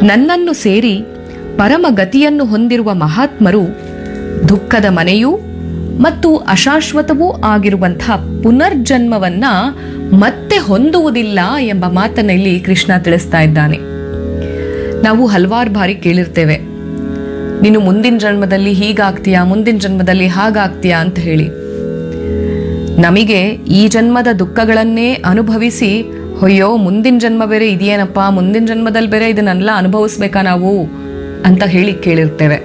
ನನ್ನನ್ನು ಸೇರಿ ಪರಮ ಗತಿಯನ್ನು ಹೊಂದಿರುವ ಮಹಾತ್ಮರು ದುಃಖದ ಮನೆಯೂ ಮತ್ತು ಅಶಾಶ್ವತವೂ ಆಗಿರುವಂತಹ ಪುನರ್ಜನ್ಮವನ್ನ ಮತ್ತೆ ಹೊಂದುವುದಿಲ್ಲ ಎಂಬ ಮಾತನ್ನ ಇಲ್ಲಿ ಕೃಷ್ಣ ತಿಳಿಸ್ತಾ ಇದ್ದಾನೆ ನಾವು ಹಲವಾರು ಬಾರಿ ಕೇಳಿರ್ತೇವೆ ನೀನು ಮುಂದಿನ ಜನ್ಮದಲ್ಲಿ ಹೀಗಾಗ್ತೀಯಾ ಮುಂದಿನ ಜನ್ಮದಲ್ಲಿ ಹಾಗಾಗ್ತೀಯಾ ಅಂತ ಹೇಳಿ ನಮಗೆ ಈ ಜನ್ಮದ ದುಃಖಗಳನ್ನೇ ಅನುಭವಿಸಿ ಅಯ್ಯೋ ಮುಂದಿನ ಜನ್ಮ ಬೇರೆ ಇದೆಯೇನಪ್ಪ ಮುಂದಿನ ಜನ್ಮದಲ್ಲಿ ಬೇರೆ ಇದನ್ನೆಲ್ಲ ಅನುಭವಿಸ್ಬೇಕಾ ನಾವು ಅಂತ ಹೇಳಿ ಕೇಳಿರ್ತೇವೆ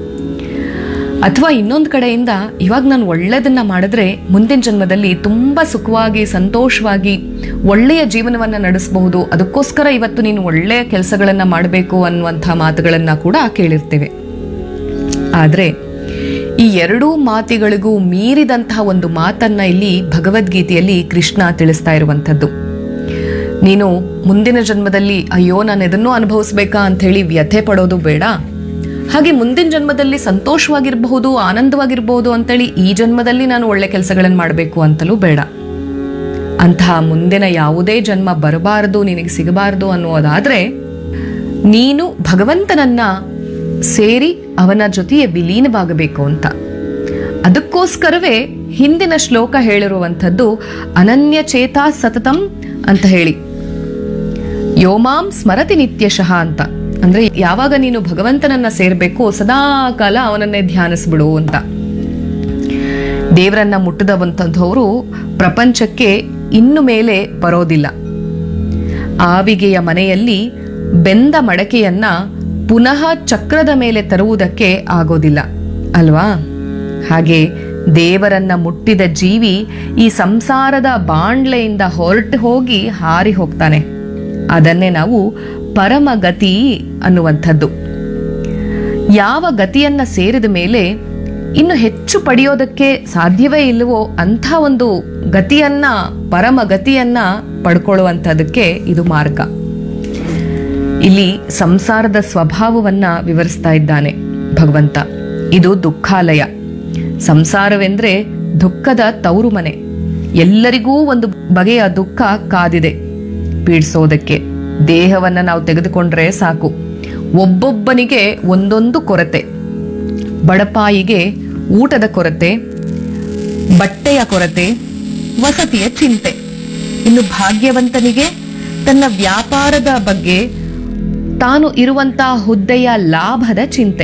ಅಥವಾ ಇನ್ನೊಂದು ಕಡೆಯಿಂದ ಇವಾಗ ನಾನು ಒಳ್ಳೆಯದನ್ನ ಮಾಡಿದ್ರೆ ಮುಂದಿನ ಜನ್ಮದಲ್ಲಿ ತುಂಬಾ ಸುಖವಾಗಿ ಸಂತೋಷವಾಗಿ ಒಳ್ಳೆಯ ಜೀವನವನ್ನ ನಡೆಸಬಹುದು ಅದಕ್ಕೋಸ್ಕರ ಇವತ್ತು ನೀನು ಒಳ್ಳೆಯ ಕೆಲಸಗಳನ್ನ ಮಾಡಬೇಕು ಅನ್ನುವಂಥ ಮಾತುಗಳನ್ನ ಕೂಡ ಕೇಳಿರ್ತೇವೆ ಆದ್ರೆ ಈ ಎರಡೂ ಮಾತಿಗಳಿಗೂ ಮೀರಿದಂತಹ ಒಂದು ಮಾತನ್ನ ಇಲ್ಲಿ ಭಗವದ್ಗೀತೆಯಲ್ಲಿ ಕೃಷ್ಣ ತಿಳಿಸ್ತಾ ಇರುವಂಥದ್ದು ನೀನು ಮುಂದಿನ ಜನ್ಮದಲ್ಲಿ ಅಯ್ಯೋ ನಾನು ಇದನ್ನೂ ಅನುಭವಿಸ್ಬೇಕಾ ಅಂತ ಹೇಳಿ ವ್ಯಥೆ ಪಡೋದು ಬೇಡ ಹಾಗೆ ಮುಂದಿನ ಜನ್ಮದಲ್ಲಿ ಸಂತೋಷವಾಗಿರಬಹುದು ಆನಂದವಾಗಿರಬಹುದು ಅಂತೇಳಿ ಈ ಜನ್ಮದಲ್ಲಿ ನಾನು ಒಳ್ಳೆ ಕೆಲಸಗಳನ್ನು ಮಾಡಬೇಕು ಅಂತಲೂ ಬೇಡ ಅಂತಹ ಮುಂದಿನ ಯಾವುದೇ ಜನ್ಮ ಬರಬಾರದು ನಿನಗೆ ಸಿಗಬಾರದು ಅನ್ನುವುದಾದ್ರೆ ನೀನು ಭಗವಂತನನ್ನ ಸೇರಿ ಅವನ ಜೊತೆಗೆ ವಿಲೀನವಾಗಬೇಕು ಅಂತ ಅದಕ್ಕೋಸ್ಕರವೇ ಹಿಂದಿನ ಶ್ಲೋಕ ಹೇಳಿರುವಂಥದ್ದು ಅನನ್ಯ ಚೇತಾ ಸತತಂ ಅಂತ ಹೇಳಿ ಯೋಮಾಂ ಸ್ಮರತಿ ನಿತ್ಯಶಃ ಅಂತ ಅಂದ್ರೆ ಯಾವಾಗ ನೀನು ಭಗವಂತನನ್ನ ಸೇರ್ಬೇಕು ಸದಾ ಕಾಲ ಅವನನ್ನೇ ಧ್ಯಾನಿಸ್ಬಿಡು ಅಂತ ದೇವರನ್ನ ಮುಟ್ಟದವಂಥವ್ರು ಪ್ರಪಂಚಕ್ಕೆ ಇನ್ನು ಮೇಲೆ ಬರೋದಿಲ್ಲ ಆವಿಗೆಯ ಮನೆಯಲ್ಲಿ ಬೆಂದ ಮಡಕೆಯನ್ನ ಪುನಃ ಚಕ್ರದ ಮೇಲೆ ತರುವುದಕ್ಕೆ ಆಗೋದಿಲ್ಲ ಅಲ್ವಾ ಹಾಗೆ ದೇವರನ್ನ ಮುಟ್ಟಿದ ಜೀವಿ ಈ ಸಂಸಾರದ ಬಾಂಡ್ಲೆಯಿಂದ ಹೊರಟು ಹೋಗಿ ಹಾರಿ ಹೋಗ್ತಾನೆ ಅದನ್ನೇ ನಾವು ಪರಮಗತಿ ಅನ್ನುವಂಥದ್ದು ಯಾವ ಗತಿಯನ್ನ ಸೇರಿದ ಮೇಲೆ ಇನ್ನು ಹೆಚ್ಚು ಪಡೆಯೋದಕ್ಕೆ ಸಾಧ್ಯವೇ ಇಲ್ಲವೋ ಅಂಥ ಒಂದು ಗತಿಯನ್ನ ಪರಮ ಗತಿಯನ್ನ ಪಡ್ಕೊಳ್ಳುವಂಥದಕ್ಕೆ ಇದು ಮಾರ್ಗ ಇಲ್ಲಿ ಸಂಸಾರದ ಸ್ವಭಾವವನ್ನ ವಿವರಿಸ್ತಾ ಇದ್ದಾನೆ ಭಗವಂತ ಇದು ದುಃಖಾಲಯ ಸಂಸಾರವೆಂದ್ರೆ ದುಃಖದ ತವರು ಮನೆ ಎಲ್ಲರಿಗೂ ಒಂದು ಬಗೆಯ ದುಃಖ ಕಾದಿದೆ ಪೀಡಿಸೋದಕ್ಕೆ ದೇಹವನ್ನ ನಾವು ತೆಗೆದುಕೊಂಡ್ರೆ ಸಾಕು ಒಬ್ಬೊಬ್ಬನಿಗೆ ಒಂದೊಂದು ಕೊರತೆ ಬಡಪಾಯಿಗೆ ಊಟದ ಕೊರತೆ ಬಟ್ಟೆಯ ಕೊರತೆ ವಸತಿಯ ಚಿಂತೆ ಇನ್ನು ಭಾಗ್ಯವಂತನಿಗೆ ತನ್ನ ವ್ಯಾಪಾರದ ಬಗ್ಗೆ ತಾನು ಇರುವಂತಹ ಹುದ್ದೆಯ ಲಾಭದ ಚಿಂತೆ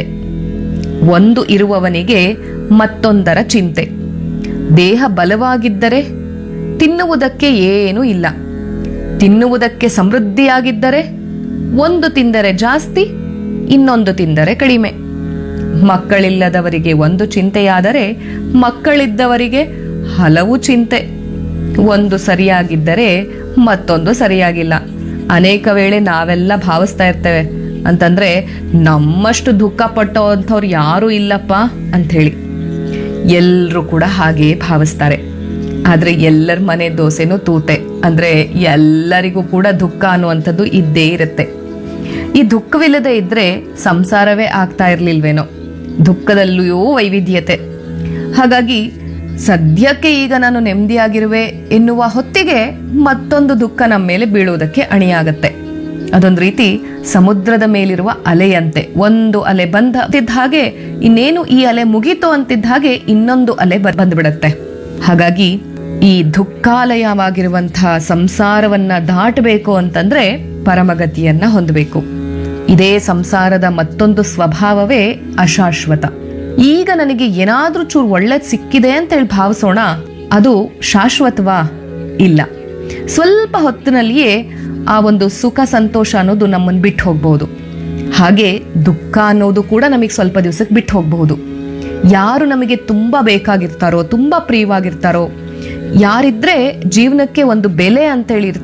ಒಂದು ಇರುವವನಿಗೆ ಮತ್ತೊಂದರ ಚಿಂತೆ ದೇಹ ಬಲವಾಗಿದ್ದರೆ ತಿನ್ನುವುದಕ್ಕೆ ಏನೂ ಇಲ್ಲ ತಿನ್ನುವುದಕ್ಕೆ ಸಮೃದ್ಧಿಯಾಗಿದ್ದರೆ ಒಂದು ತಿಂದರೆ ಜಾಸ್ತಿ ಇನ್ನೊಂದು ತಿಂದರೆ ಕಡಿಮೆ ಮಕ್ಕಳಿಲ್ಲದವರಿಗೆ ಒಂದು ಚಿಂತೆಯಾದರೆ ಮಕ್ಕಳಿದ್ದವರಿಗೆ ಹಲವು ಚಿಂತೆ ಒಂದು ಸರಿಯಾಗಿದ್ದರೆ ಮತ್ತೊಂದು ಸರಿಯಾಗಿಲ್ಲ ಅನೇಕ ವೇಳೆ ನಾವೆಲ್ಲ ಭಾವಿಸ್ತಾ ಇರ್ತೇವೆ ಅಂತಂದ್ರೆ ನಮ್ಮಷ್ಟು ದುಃಖ ಪಟ್ಟೋಂಥವ್ರು ಯಾರೂ ಇಲ್ಲಪ್ಪ ಅಂಥೇಳಿ ಎಲ್ಲರೂ ಕೂಡ ಹಾಗೆಯೇ ಭಾವಿಸ್ತಾರೆ ಆದ್ರೆ ಎಲ್ಲರ ಮನೆ ದೋಸೆನೂ ತೂತೆ ಅಂದ್ರೆ ಎಲ್ಲರಿಗೂ ಕೂಡ ದುಃಖ ಅನ್ನುವಂಥದ್ದು ಇದ್ದೇ ಇರುತ್ತೆ ಈ ದುಃಖವಿಲ್ಲದೆ ಇದ್ರೆ ಸಂಸಾರವೇ ಆಗ್ತಾ ಇರ್ಲಿಲ್ವೇನೋ ದುಃಖದಲ್ಲಿಯೂ ವೈವಿಧ್ಯತೆ ಹಾಗಾಗಿ ಸದ್ಯಕ್ಕೆ ಈಗ ನಾನು ನೆಮ್ಮದಿಯಾಗಿರುವೆ ಎನ್ನುವ ಹೊತ್ತಿಗೆ ಮತ್ತೊಂದು ದುಃಖ ನಮ್ಮ ಮೇಲೆ ಬೀಳುವುದಕ್ಕೆ ಅಣಿಯಾಗತ್ತೆ ಅದೊಂದು ರೀತಿ ಸಮುದ್ರದ ಮೇಲಿರುವ ಅಲೆಯಂತೆ ಒಂದು ಅಲೆ ಬಂದಿದ್ದ ಹಾಗೆ ಇನ್ನೇನು ಈ ಅಲೆ ಮುಗೀತು ಅಂತಿದ್ದ ಹಾಗೆ ಇನ್ನೊಂದು ಅಲೆ ಬ- ಬಂದ್ಬಿಡತ್ತೆ ಹಾಗಾಗಿ ಈ ದುಃಖಾಲಯವಾಗಿರುವಂತಹ ಸಂಸಾರವನ್ನ ದಾಟಬೇಕು ಅಂತಂದ್ರೆ ಪರಮಗತಿಯನ್ನ ಹೊಂದಬೇಕು ಇದೇ ಸಂಸಾರದ ಮತ್ತೊಂದು ಸ್ವಭಾವವೇ ಅಶಾಶ್ವತ ಈಗ ನನಗೆ ಏನಾದ್ರೂ ಚೂರು ಒಳ್ಳೇದ್ ಸಿಕ್ಕಿದೆ ಅಂತ ಹೇಳಿ ಭಾವಿಸೋಣ ಅದು ಶಾಶ್ವತವಾ ಇಲ್ಲ ಸ್ವಲ್ಪ ಹೊತ್ತಿನಲ್ಲಿಯೇ ಆ ಒಂದು ಸುಖ ಸಂತೋಷ ಅನ್ನೋದು ನಮ್ಮನ್ನು ಬಿಟ್ಟು ಹೋಗ್ಬಹುದು ಹಾಗೆ ದುಃಖ ಅನ್ನೋದು ಕೂಡ ನಮಗೆ ಸ್ವಲ್ಪ ದಿವಸಕ್ಕೆ ಬಿಟ್ಟು ಹೋಗಬಹುದು ಯಾರು ನಮಗೆ ತುಂಬಾ ಬೇಕಾಗಿರ್ತಾರೋ ತುಂಬಾ ಪ್ರಿಯವಾಗಿರ್ತಾರೋ ಯಾರಿದ್ರೆ ಜೀವನಕ್ಕೆ ಒಂದು ಬೆಲೆ ಅಂತೇಳಿ